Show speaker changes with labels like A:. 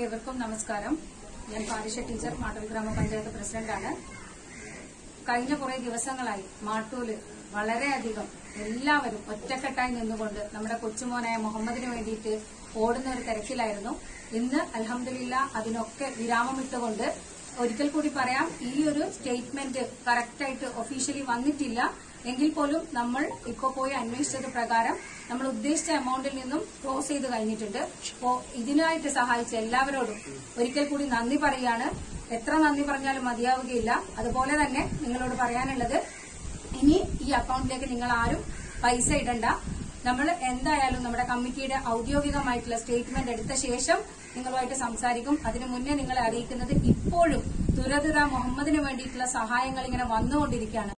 A: ഏവർക്കും നമസ്കാരം ഞാൻ പാരിഷ ടീച്ചർ മാട്ടൂൽ ഗ്രാമപഞ്ചായത്ത് പ്രസിഡന്റാണ് കഴിഞ്ഞ കുറെ ദിവസങ്ങളായി മാട്ടൂല് വളരെയധികം എല്ലാവരും ഒറ്റക്കെട്ടായി നിന്നുകൊണ്ട് നമ്മുടെ കൊച്ചുമോനായ മുഹമ്മദിന് വേണ്ടിയിട്ട് ഓടുന്ന ഒരു തിരക്കിലായിരുന്നു ഇന്ന് അലഹമില്ല അതിനൊക്കെ വിരാമമിട്ടുകൊണ്ട് ഒരിക്കൽ കൂടി പറയാം ഈ ഒരു സ്റ്റേറ്റ്മെന്റ് കറക്റ്റായിട്ട് ഒഫീഷ്യലി വന്നിട്ടില്ല എങ്കിൽ പോലും നമ്മൾ ഇപ്പൊ പോയി അന്വേഷിച്ചത് പ്രകാരം നമ്മൾ ഉദ്ദേശിച്ച എമൗണ്ടിൽ നിന്നും ക്ലോസ് ചെയ്ത് കഴിഞ്ഞിട്ടുണ്ട് അപ്പോ ഇതിനായിട്ട് സഹായിച്ച എല്ലാവരോടും ഒരിക്കൽ കൂടി നന്ദി പറയാണ് എത്ര നന്ദി പറഞ്ഞാലും മതിയാവുകയില്ല അതുപോലെ തന്നെ നിങ്ങളോട് പറയാനുള്ളത് ഇനി ഈ അക്കൗണ്ടിലേക്ക് നിങ്ങൾ ആരും പൈസ ഇടണ്ട നമ്മൾ എന്തായാലും നമ്മുടെ കമ്മിറ്റിയുടെ ഔദ്യോഗികമായിട്ടുള്ള സ്റ്റേറ്റ്മെന്റ് എടുത്ത ശേഷം നിങ്ങളുമായിട്ട് സംസാരിക്കും അതിനു മുന്നേ നിങ്ങളെ അറിയിക്കുന്നത് ഇപ്പോഴും തുരതുര മുഹമ്മദിന് വേണ്ടിയിട്ടുള്ള സഹായങ്ങൾ ഇങ്ങനെ വന്നുകൊണ്ടിരിക്കുകയാണ്